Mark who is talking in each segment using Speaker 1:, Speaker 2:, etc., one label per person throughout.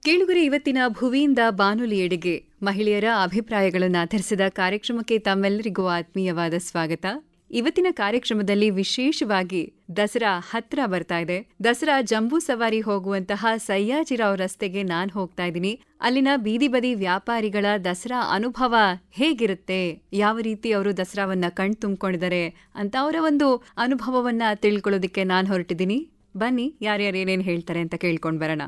Speaker 1: ಕೇಳುಗರೆ ಇವತ್ತಿನ ಭುವಿಯಿಂದ ಬಾನುಲಿಯೆಡೆಗೆ ಮಹಿಳೆಯರ ಅಭಿಪ್ರಾಯಗಳನ್ನು ಆಧರಿಸಿದ ಕಾರ್ಯಕ್ರಮಕ್ಕೆ ತಮ್ಮೆಲ್ಲರಿಗೂ ಆತ್ಮೀಯವಾದ ಸ್ವಾಗತ ಇವತ್ತಿನ ಕಾರ್ಯಕ್ರಮದಲ್ಲಿ ವಿಶೇಷವಾಗಿ ದಸರಾ ಹತ್ರ ಬರ್ತಾ ಇದೆ ದಸರಾ ಜಂಬೂ ಸವಾರಿ ಹೋಗುವಂತಹ ಸಯ್ಯಾಜಿರಾವ್ ರಸ್ತೆಗೆ ನಾನ್ ಹೋಗ್ತಾ ಇದ್ದೀನಿ ಅಲ್ಲಿನ ಬೀದಿ ಬದಿ ವ್ಯಾಪಾರಿಗಳ ದಸರಾ ಅನುಭವ ಹೇಗಿರುತ್ತೆ ಯಾವ ರೀತಿ ಅವರು ದಸರಾವನ್ನ ಕಣ್ ತುಂಬಿಕೊಂಡಿದ್ದಾರೆ ಅಂತ ಅವರ ಒಂದು ಅನುಭವವನ್ನ ತಿಳ್ಕೊಳ್ಳೋದಕ್ಕೆ ನಾನ್ ಹೊರಟಿದ್ದೀನಿ ಬನ್ನಿ ಯಾರ್ಯಾರು ಏನೇನ್ ಹೇಳ್ತಾರೆ ಅಂತ ಕೇಳ್ಕೊಂಡ್ ಬರೋಣ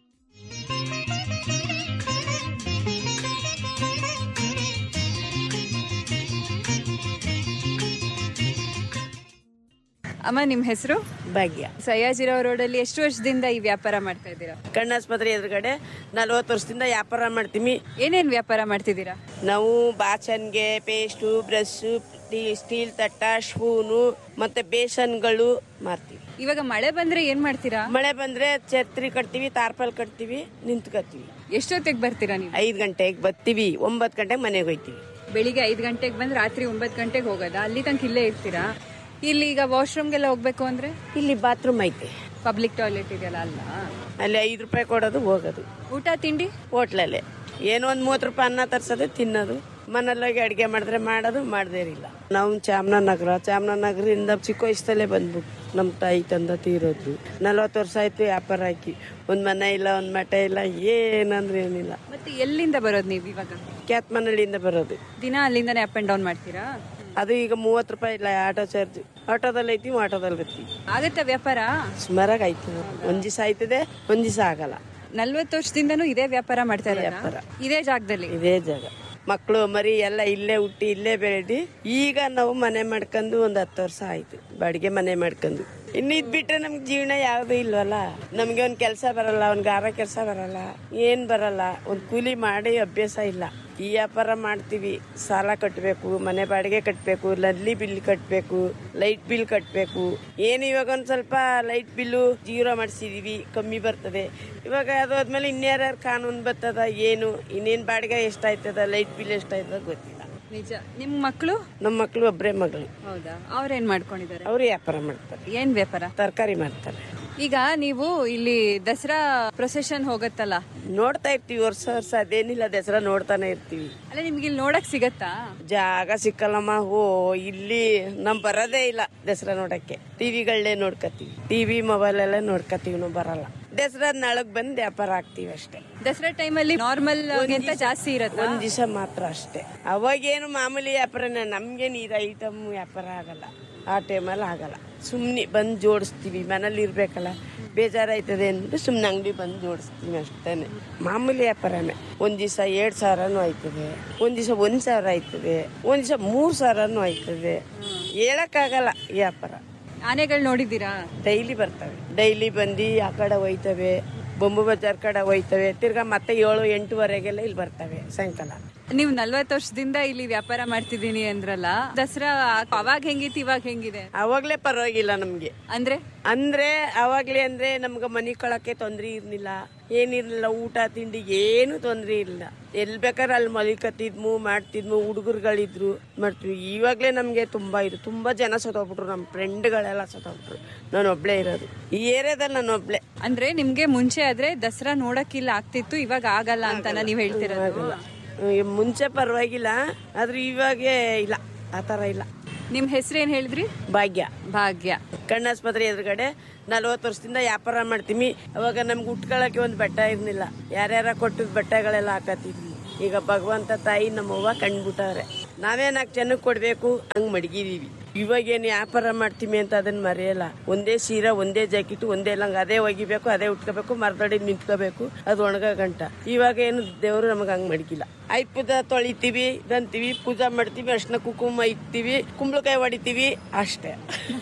Speaker 1: ಅಮ್ಮ ನಿಮ್ ಹೆಸರು
Speaker 2: ಭಾಗ್ಯ
Speaker 1: ಸಯ್ಯಾಜಿರಾವ್ ರೋಡಲ್ಲಿ ಎಷ್ಟು ವರ್ಷದಿಂದ ಈ ವ್ಯಾಪಾರ ಮಾಡ್ತಾ ಇದ್ದೀರಾ
Speaker 2: ಕಣ್ಣಾಸ್ಪತ್ರೆ ಎದುರುಗಡೆ ನಲ್ವತ್ತು ವರ್ಷದಿಂದ ವ್ಯಾಪಾರ ಮಾಡ್ತೀವಿ
Speaker 1: ಏನೇನ್ ವ್ಯಾಪಾರ ಮಾಡ್ತಿದ್ದೀರಾ
Speaker 2: ನಾವು ಬಾಚನ್ಗೆ ಪೇಸ್ಟು ಬ್ರಷು ಸ್ಟೀಲ್ ತಟ್ಟ ಸ್ಪೂನು ಮತ್ತೆ ಬೇಸನ್ಗಳು ಮಾರ್ತೀವಿ
Speaker 1: ಇವಾಗ ಮಳೆ ಬಂದ್ರೆ ಏನ್ ಮಾಡ್ತೀರಾ
Speaker 2: ಮಳೆ ಬಂದ್ರೆ ಛತ್ರಿ ಕಟ್ತೀವಿ ತಾರ್ಪಲ್ ಕಟ್ತೀವಿ ನಿಂತ್ಕೊತೀವಿ
Speaker 1: ಎಷ್ಟೊತ್ತಿಗೆ ಬರ್ತೀರಾ ನೀವು
Speaker 2: ಐದು ಗಂಟೆಗೆ ಬರ್ತೀವಿ ಒಂಬತ್ತು ಗಂಟೆಗೆ ಮನೆಗೆ ಹೋಯ್ತೀವಿ
Speaker 1: ಬೆಳಿಗ್ಗೆ ಐದು ಗಂಟೆಗೆ ಬಂದ್ ರಾತ್ರಿ ಒಂಬತ್ತು ಗಂಟೆಗೆ ಹೋಗೋದಾ ಅಲ್ಲಿ ತನಕ ಇಲ್ಲೇ ಇರ್ತೀರಾ ಇಲ್ಲಿ ಈಗ ವಾಶ್ರೂಮ್ಗೆಲ್ಲ ಹೋಗ್ಬೇಕು ಅಂದ್ರೆ
Speaker 2: ಇಲ್ಲಿ ಬಾತ್ರೂಮ್ ಐತೆ
Speaker 1: ಪಬ್ಲಿಕ್ ಟಾಯ್ಲೆಟ್ ಇದೆಯಲ್ಲ ಅಲ್ಲ
Speaker 2: ಅಲ್ಲಿ ಐದು ರೂಪಾಯಿ ಕೊಡೋದು ಹೋಗೋದು
Speaker 1: ಊಟ ತಿಂಡಿ
Speaker 2: ಹೋಟ್ಲಲ್ಲೇ ಏನೋ ಒಂದು ಮೂವತ್ತು ರೂಪಾಯಿ ಅನ್ನ ತರ್ಸೋದು ತಿನ್ನೋದು ಮನೆಯಲ್ಲೋಗಿ ಅಡುಗೆ ಮಾಡಿದ್ರೆ ಮಾಡೋದು ಮಾಡದೇ ಇರಲಿಲ್ಲ ನಾವು ಚಾಮರಾಜನಗರ ಚಾಮರಾಜನಗರದಿಂದ ಚಿಕ್ಕ ವಯಸ್ಸಲ್ಲೇ ಬಂದ್ಬಿಟ್ಟು ನಮ್ಮ ತಾಯಿ ತಂದ ತೀರೋದ್ರು ನಲ್ವತ್ತು ವರ್ಷ ಆಯ್ತು ವ್ಯಾಪಾರ ಹಾಕಿ ಒಂದು ಮನೆ ಇಲ್ಲ ಒಂದು ಮಠ ಇಲ್ಲ ಏನಂದ್ರೆ ಏನಿಲ್ಲ
Speaker 1: ಮತ್ತೆ ಎಲ್ಲಿಂದ ಬರೋದು ನೀವು ಇವಾಗ
Speaker 2: ಕ್ಯಾತ್ಮನಹಳ್ಳಿಯಿಂದ ಬರೋದು
Speaker 1: ದಿನ ಅಲ್ಲಿಂದಾನೆ ಅಪ್ ಅಂಡ್ ಡೌನ್ ಮಾಡ್ತೀರಾ
Speaker 2: ಅದು ಈಗ ಮೂವತ್ತು ರೂಪಾಯಿ ಇಲ್ಲ ಆಟೋ ಚಾರ್ಜ್ ಆಟೋದಲ್ಲಿ ಐತಿ ಆಟೋದಲ್ಲಿ ಬರ್ತೀವಿ
Speaker 1: ಆಗತ್ತಾ ವ್ಯಾಪಾರ
Speaker 2: ಸುಮಾರಾಗಿ ಆಯ್ತದೆ ಒಂದು ದಿವಸ ಆಯ್ತದೆ ಒಂದು ದಿವಸ ಆಗಲ್ಲ
Speaker 1: ನಲ್ವತ್ತು ವರ್ಷದಿಂದನೂ ಇದೇ ವ್ಯಾಪಾರ ಮಾಡ್ತಾ
Speaker 2: ವ್ಯಾಪಾರ.
Speaker 1: ಇರೋದಾ ಇದೇ ಜಾಗದಲ್ಲಿ
Speaker 2: ಇದೇ ಜಾಗ ಮಕ್ಕಳು ಮರಿ ಎಲ್ಲ ಇಲ್ಲೇ ಹುಟ್ಟಿ ಇಲ್ಲೇ ಬೆಳೆದಿ ಈಗ ನಾವು ಮನೆ ಮಾಡ್ಕೊಂಡು ಒಂದ್ ಹತ್ತು ವರ್ಷ ಆಯ್ತು ಬಾಡಿಗೆ ಮನೆ ಮಾಡ್ಕೊಂಡು ಇನ್ನು ಇದ್ ಬಿಟ್ರೆ ನಮ್ಗೆ ಜೀವನ ಯಾವ್ದು ಇಲ್ವಲ್ಲ ನಮ್ಗೆ ಒಂದ್ ಕೆಲಸ ಬರಲ್ಲ ಒಂದ್ ಗಾರ ಕೆಲಸ ಬರಲ್ಲ ಏನ್ ಬರಲ್ಲ ಒಂದ್ ಕೂಲಿ ಮಾಡಿ ಅಭ್ಯಾಸ ಇಲ್ಲ ಈ ವ್ಯಾಪಾರ ಮಾಡ್ತೀವಿ ಸಾಲ ಕಟ್ಟಬೇಕು ಮನೆ ಬಾಡಿಗೆ ಕಟ್ಟಬೇಕು ನಲ್ಲಿ ಬಿಲ್ ಕಟ್ಟಬೇಕು ಲೈಟ್ ಬಿಲ್ ಕಟ್ಟಬೇಕು ಏನು ಇವಾಗ ಒಂದ್ ಸ್ವಲ್ಪ ಲೈಟ್ ಬಿಲ್ಲು ಜೀರೋ ಮಾಡಿಸಿದೀವಿ ಕಮ್ಮಿ ಬರ್ತದೆ ಇವಾಗ ಅದು ಆದ್ಮೇಲೆ ಇನ್ಯಾರ್ಯಾರು ಕಾನೂನು ಬರ್ತದ ಏನು ಇನ್ನೇನು ಬಾಡಿಗೆ ಎಷ್ಟಾಯ್ತದ ಲೈಟ್ ಬಿಲ್ ಎಷ್ಟಾಯ್ತದ ಗೊತ್ತಿಲ್ಲ
Speaker 1: ನಿಜ ನಿಮ್ ಮಕ್ಕಳು
Speaker 2: ನಮ್ಮ ಮಕ್ಕಳು ಒಬ್ಬರೇ ಮಗಳು
Speaker 1: ಹೌದಾ ಅವ್ರೇನ್ ಮಾಡ್ಕೊಂಡಿದ್ದಾರೆ
Speaker 2: ಅವರು ವ್ಯಾಪಾರ ಮಾಡ್ತಾರೆ
Speaker 1: ಏನ್ ವ್ಯಾಪಾರ
Speaker 2: ತರಕಾರಿ ಮಾಡ್ತಾರೆ
Speaker 1: ಈಗ ನೀವು ಇಲ್ಲಿ ದಸರಾ ಪ್ರೊಸೆಷನ್ ಹೋಗತ್ತಲ್ಲ
Speaker 2: ನೋಡ್ತಾ ಇರ್ತೀವಿ ವರ್ಷ ವರ್ಷ ಅದೇನಿಲ್ಲ ದಸರಾ ನೋಡ್ತಾನೆ ಇರ್ತೀವಿ
Speaker 1: ಅಲ್ಲ ನಿಮ್ಗೆ ಇಲ್ಲಿ ನೋಡಕ್ ಸಿಗತ್ತಾ
Speaker 2: ಜಾಗ ಸಿಕ್ಕಲ್ಲಮ್ಮ ಓ ಇಲ್ಲಿ ನಮ್ ಬರೋದೇ ಇಲ್ಲ ದಸರಾ ನೋಡಕ್ಕೆ ಟಿವಿಗಳನ್ನೇ ನೋಡ್ಕತೀವಿ ಟಿವಿ ಮೊಬೈಲ್ ಎಲ್ಲ ನೋಡ್ಕತೀವಿ ನಾವು ಬರಲ್ಲ ದಸರಾ ನಾಳಗ್ ಬಂದ್ ವ್ಯಾಪಾರ ಆಗ್ತೀವಿ ಅಷ್ಟೇ
Speaker 1: ದಸರಾ ಟೈಮಲ್ಲಿ ನಾರ್ಮಲ್ ಗಿಂತ ಜಾಸ್ತಿ ಇರತ್ತಾ
Speaker 2: ಒಂದ್ ದಿವಸ ಮಾತ್ರ ಅಷ್ಟೇ ಅವಾಗೇನು ಮಾಮೂಲಿ ವ್ಯಾಪಾರನೇ ನಮ್ಗೇನು ಇದು ಐಟಮ್ ವ್ಯಾಪಾರ ಆಗಲ್ಲ ಆ ಟೈಮಲ್ಲಿ ಆಗಲ್ಲ ಸುಮ್ಮನೆ ಬಂದು ಜೋಡಿಸ್ತೀವಿ ಮನೇಲಿ ಇರ್ಬೇಕಲ್ಲ ಬೇಜಾರಾಯ್ತದೆ ಅಂದ್ಬಿಟ್ಟು ಸುಮ್ಮನೆ ಅಂಗಡಿ ಬಂದು ಜೋಡಿಸ್ತೀವಿ ಅಷ್ಟೇನೆ ಮಾಮೂಲಿ ವ್ಯಾಪಾರನೇ ಒಂದ್ ದಿವಸ ಎರಡ್ ಸಾವಿರನೂ ಆಯ್ತದೆ ಒಂದ್ ದಿವಸ ಒಂದ್ ಸಾವಿರ ಆಯ್ತದೆ ಒಂದ್ ದಿವಸ ಮೂರ್ ಸಾವಿರನೂ ಆಯ್ತದೆ ಹೇಳಕ್ಕಾಗಲ್ಲ ವ್ಯಾಪಾರ
Speaker 1: ಆನೆಗಳು ನೋಡಿದ್ದೀರಾ
Speaker 2: ಡೈಲಿ ಬರ್ತವೆ ಡೈಲಿ ಬಂದು ಆ ಕಡೆ ಹೋಯ್ತವೆ ಬೊಂಬು ಬಜಾರ್ ಕಡೆ ಹೋಯ್ತವೆ ತಿರ್ಗಾ ಮತ್ತೆ ಏಳು ಎಂಟುವರೆಗೆಲ್ಲ ಇಲ್ಲಿ ಬರ್ತವೆ ಸಾಯಂಕಾಲ
Speaker 1: ನೀವು ನಲ್ವತ್ತು ವರ್ಷದಿಂದ ಇಲ್ಲಿ ವ್ಯಾಪಾರ ಮಾಡ್ತಿದ್ದೀನಿ ಅಂದ್ರಲ್ಲ ದಸರಾ ಅವಾಗ ಹೆಂಗಿತ್ತು ಇವಾಗ ಹೆಂಗಿದೆ
Speaker 2: ಅವಾಗ್ಲೇ ಪರವಾಗಿಲ್ಲ ನಮ್ಗೆ
Speaker 1: ಅಂದ್ರೆ
Speaker 2: ಅಂದ್ರೆ ಅವಾಗ್ಲೇ ಅಂದ್ರೆ ನಮ್ಗೆ ಮನಿ ಕಳಕ್ಕೆ ತೊಂದ್ರೆ ಇರ್ಲಿಲ್ಲ ಏನಿರ್ಲಿಲ್ಲ ಊಟ ತಿಂಡಿ ಏನು ತೊಂದ್ರೆ ಇರಲಿಲ್ಲ ಎಲ್ ಬೇಕಾದ್ರೆ ಅಲ್ಲಿ ಮಲಿಕತ್ತಿದ್ಮು ಮಾಡ್ತಿದ್ಮು ಹುಡುಗರುಗಳಿದ್ರು ಮಾಡ್ತೀವಿ ಇವಾಗ್ಲೇ ನಮ್ಗೆ ತುಂಬಾ ಇದು ತುಂಬಾ ಜನ ಸತ್ತೋಗ್ಬಿಟ್ರು ನಮ್ಮ ಫ್ರೆಂಡ್ಗಳೆಲ್ಲ ಸತ್ತೋಗ್ಬಿಟ್ರು ನಾನು ಒಬ್ಳೇ ಇರೋದು ಈ ಏರಿಯಾದಲ್ಲಿ ನಾನು ಒಬ್ಳೆ
Speaker 1: ಅಂದ್ರೆ ನಿಮ್ಗೆ ಮುಂಚೆ ಆದ್ರೆ ದಸರಾ ನೋಡಕ್ಕಿಲ್ಲ ಆಗ್ತಿತ್ತು ಇವಾಗ ಆಗಲ್ಲ ಅಂತ ನೀವ್ ಹೇಳ್ತಿರೋದು
Speaker 2: ಹ್ಮ್, ಮುಂಚೆ ಪರವಾಗಿಲ್ಲ ಆದ್ರೆ ಇವಾಗೆ ಇಲ್ಲ ಆ ಥರ ಇಲ್ಲ
Speaker 1: ನಿಮ್ ಹೆಸರೇನ್ ಹೇಳಿದ್ರಿ
Speaker 2: ಭಾಗ್ಯ
Speaker 1: ಭಾಗ್ಯ
Speaker 2: ಕಣ್ಣಾಸ್ಪತ್ರೆ ಎದುರುಗಡೆ ನಲ್ವತ್ತು ವರ್ಷದಿಂದ ವ್ಯಾಪಾರ ಮಾಡ್ತೀವಿ ಅವಾಗ ನಮ್ಗೆ ಉಟ್ಕೊಳಕ್ಕೆ ಒಂದು ಬಟ್ಟೆ ಇರ್ಲಿಲ್ಲ ಯಾರ್ಯಾರ ಕೊಟ್ಟಿದ್ ಬಟ್ಟೆಗಳೆಲ್ಲ ಹಾಕತ್ತಿದ್ವಿ ಈಗ ಭಗವಂತ ತಾಯಿ ನಮ್ಮವ್ವ ಕಂಡ್ಬಿಟ್ಟವ್ರೆ ನಾವೇ ನಾಲ್ಕು ಜನಕ್ಕೆ ಕೊಡ್ಬೇಕು ಹಂಗ್ ಮಡಗಿದೀವಿ ಇವಾಗೇನು ವ್ಯಾಪಾರ ಮಾಡ್ತೀವಿ ಅಂತ ಅದನ್ನ ಮರೆಯಲ್ಲ ಒಂದೇ ಸೀರೆ ಒಂದೇ ಜಾಕೆಟ್ ಒಂದೇ ಲಂಗ ಅದೇ ಒಗಿಬೇಕು ಅದೇ ಉಟ್ಕೋಬೇಕು ಮರದಡಿ ನಿಂತ್ಕೋಬೇಕು ಅದು ಒಣಗ ಗಂಟ ಇವಾಗ ಏನು ದೇವರು ನಮಗೆ ಹಂಗ್ ಮಡಗಿಲ್ಲ ಐದ್ ಪೂಜಾ ತೊಳಿತೀವಿ ದಂತೀವಿ ಪೂಜಾ ಮಾಡ್ತೀವಿ ಅರ್ಶಿನ ಕುಂಕುಮ ಇಕ್ತೀವಿ ಕುಂಬಳಕಾಯಿ ಹೊಡಿತೀವಿ ಅಷ್ಟೇ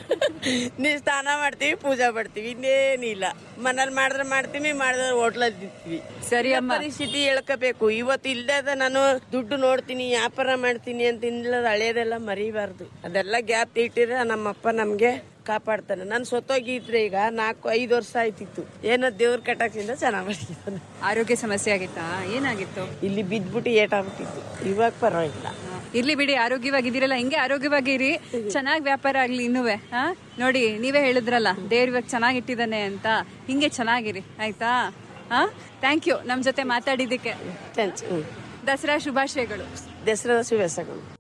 Speaker 2: ನೀ ಸ್ನಾನ ಮಾಡ್ತೀವಿ ಪೂಜಾ ಮಾಡ್ತೀವಿ ಇನ್ನೇನಿಲ್ಲ ಮನೇಲಿ ಮಾಡಿದ್ರೆ ಮಾಡ್ತೀವಿ ಮಾಡಿದ್ರೆ ಹೋಟ್ಲಲ್ಲಿ ತಿಂತೀವಿ
Speaker 1: ಸರಿ ಅಮ್ಮ
Speaker 2: ಪರಿಸ್ಥಿತಿ ಹೇಳ್ಕೋಬೇಕು ಇವತ್ತು ಇಲ್ಲದ ನಾನು ದುಡ್ಡು ನೋಡ್ತೀನಿ ವ್ಯಾಪಾರ ಮಾಡ್ತೀನಿ ಅಂತ ಇಲ್ಲದ ಹಳೇದೆಲ್ಲ ಮರಿಬಾರ್ದು ಅದೆಲ್ಲ ಗ್ಯಾಪ್ ಇಟ್ಟಿದ್ರೆ ನಮ್ಮಪ್ಪ ನಮ್ಗೆ ಕಾಪಾಡ್ತಾನೆ ನಾನು ಸೊತ್ತೋಗಿದ್ರೆ ಈಗ ನಾಲ್ಕು ಐದು ವರ್ಷ ಆಯ್ತಿತ್ತು ಏನೋ ದೇವ್ರ ಕಟಾಕ್ಸಿಂದ ಚೆನ್ನಾಗ್ ಮಾಡಿದ್ದಾನೆ
Speaker 1: ಆರೋಗ್ಯ ಸಮಸ್ಯೆ ಆಗಿತ್ತಾ ಏನಾಗಿತ್ತು
Speaker 2: ಇಲ್ಲಿ ಬಿದ್ದ್ಬಿಟ್ಟು ಏಟಾಗ್ಬಿಟ್ಟಿತ್ತು ಇವಾಗ ಪರವಾಗಿಲ್ಲ
Speaker 1: ಇರ್ಲಿ ಬಿಡಿ ಆರೋಗ್ಯವಾಗಿದ್ದೀರಲ್ಲ ಹಿಂಗೆ ಆರೋಗ್ಯವಾಗಿರಿ ಚೆನ್ನಾಗಿ ವ್ಯಾಪಾರ ಆಗ್ಲಿ ಇನ್ನುವೆ ಹಾ ನೋಡಿ ನೀವೇ ಹೇಳಿದ್ರಲ್ಲ ದೇವ್ರ ಇವಾಗ ಚೆನ್ನಾಗಿ ಇಟ್ಟಿದ್ದಾನೆ ಅಂತ ಹಿಂಗೆ ಚೆನ್ನಾಗಿರಿ ಆಯ್ತಾ ಥ್ಯಾಂಕ್ ಯು ನಮ್ಮ ಜೊತೆ ಮಾತಾಡಿದ್ದಕ್ಕೆ
Speaker 2: ಥ್ಯಾಂಕ್ಸ್ ಹ್ಞೂ
Speaker 1: ದಸರಾ ಶುಭಾಶಯಗಳು
Speaker 2: ದಸರಾ ಶುಭಾಶಯಗಳು